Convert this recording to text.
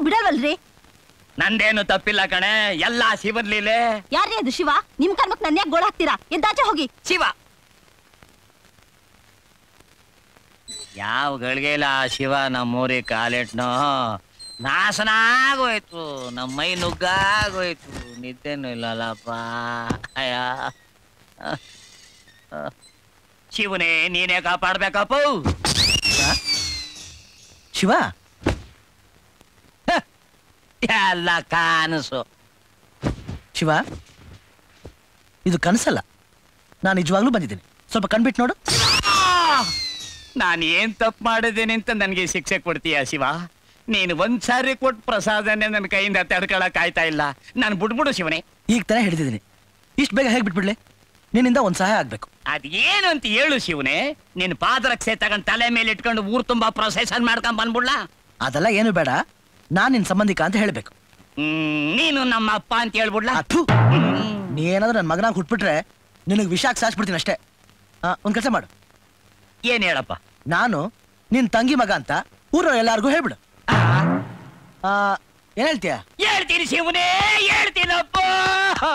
ಬಿಡಲ್ವಲ್ರಿ ನಂದೇನು ತಪ್ಪಿಲ್ಲ ಕಣೆ ಎಲ್ಲ ಶಿವನ್ ಲೀಲೆ ಯಾರ್ರೀ ಅದು ಶಿವ ನಿಮ್ ಕರ್ಮಕ್ ನನ್ನ ಯಾಕೆ ಗೋಳ ಹಾಕ್ತೀರಾ ಎದ್ದಾಚೆ ಹೋಗಿ ಶಿವ ಯಾವ ಗಳಿಗೆ ಇಲ್ಲ ಆ ಶಿವ ನಮ್ಮೂರಿಗೆ ಕಾಲಿಟ್ನೋ ನಾಶನ ಆಗೋಯ್ತು ನಮ್ಮ ಮೈ ನುಗ್ಗಾಗೋಯ್ತು ನಿದ್ದೆನೂ ಇಲ್ಲಲ್ಲಪ್ಪ ಅಯ್ಯ ಅಹ್, ಅಹ್. ಶಿವನೇ ನೀನೇ ಕಾಪಾಡ್ಬೇಕಪ್ಪ ಶಿವ ಎಲ್ಲ ಕಾನಸು ಶಿವ ಇದು ಕನಸಲ್ಲ ನಾನು ನಿಜವಾಗ್ಲೂ ಬಂದಿದ್ದೀನಿ ಸ್ವಲ್ಪ ಕಣ್ಬಿಟ್ಟು ನೋಡು ನಾನು ಏನ್ ತಪ್ಪು ಮಾಡಿದ್ದೀನಿ ಅಂತ ನನಗೆ ಶಿಕ್ಷೆ ಕೊಡ್ತೀಯ ಶಿವ ನೀನು ಒಂದ್ ಸಾರಿ ಕೊಟ್ಟು ಪ್ರಸಾದನೆ ನನ್ನ ಕೈಯಿಂದ ತಡ್ಕೊಳಕ್ ಆಯ್ತಾ ಇಲ್ಲ ನಾನು ಬಿಡ್ಬಿಡು ಶಿವನೇ ಈಗ ತಾನೇ ಹಿಡಿದಿದ್ದೀನಿ ಇಷ್ಟು ಬೇಗ ಹೇಗೆ ಬಿಟ್ಬಿಡ್ಲಿ ನಿನ್ನಿಂದ ಒಂದು ಸಹಾಯ ಆಗ್ಬೇಕು ಅದೇನು ಅಂತ ಹೇಳು ಶಿವನೇ ನಿನ್ ಪಾದರಕ್ಷೆ ತಗೊಂಡ್ ತಲೆ ಮೇಲೆ ಇಟ್ಕೊಂಡು ಊರ್ ತುಂಬಾ ಪ್ರೊಸೆಷನ್ ಮಾಡ್ಕೊಂಡ್ ಬಂದ್ಬಿಡ್ಲಾ ಅದೆಲ್ಲ ಏನು ಬೇಡ ನಾನು ನಿನ್ನ ಸಂಬಂಧಿಕ ಅಂತ ಹೇಳಬೇಕು ಹ್ಮ್, ನೀನು ನಮ್ಮ ಅಪ್ಪ ಅಂತ ಹೇಳ್ಬಿಡ್ಲಾ ನೀ ಏನಾದ್ರೂ ನನ್ನ ಮಗನಾಗ ಹುಟ್ಬಿಟ್ರೆ ನಿನಗೆ ವಿಷ ಸಾಯಿಸ್ಬಿಡ್ತೀನಿ ಅಷ್ಟೇ ಆ, ಒಂದ್ ಕೆಲಸ ಮಾಡು ಏನ್ ಹೇಳಪ್ಪ ನಾನು ನಿನ್ ತಂಗಿ ಮಗ ಅಂತ ಊರ ಎಲ್ಲಾರ್ಗೂ ಹೇಳ್ಬಿಡು ಆ, ಏನ್ ಹೇಳ್ತೀಯ ಹೇಳ್ತೀನಿ ಶಿವನೇ ಹೇಳ್ತೀನಪ್ಪ